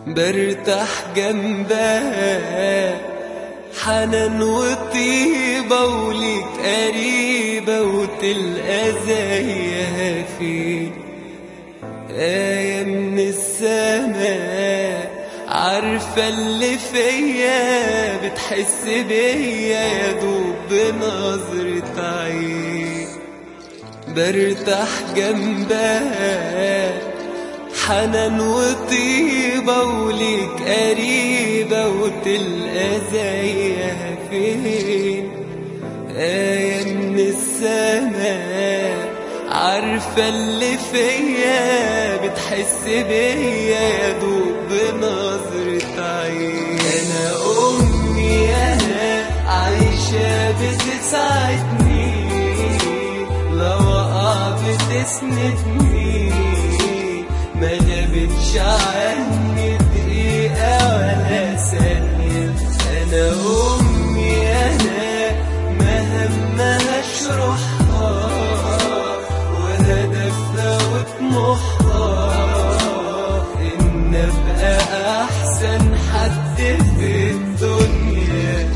برتاح جنبها حنان وطيبة وليك قريبة وتلقى زيها فين آية من السماء عارفة اللي فيا بتحس بيا يا دوب بنظرة عين برتاح جنبها حنان وطيبة وليك قريبة وتلقى زيها فين آية من السماء عارفة اللي فيا بتحس بيا يا دوب بنظرة عين أنا أمي أنا عايشة بتساعدني لو أقع بتسندني ما غابتش عني دقيقة ولا ثانية أنا أمي أنا ما همهاش روحها وهدفها وطموحها إن أبقى أحسن حد في الدنيا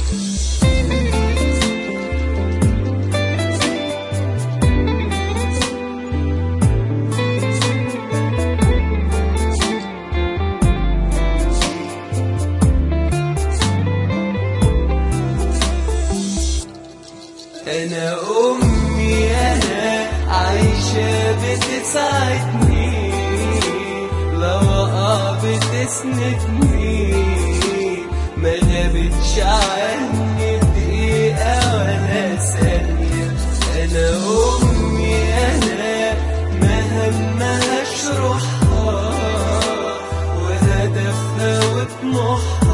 أنا أمي أنا عايشة بتساعدني لو أقع بتسندني ما غابتش عني دقيقة ولا ثانية أنا أمي أنا ما همهاش روحها وهدفها وطموحها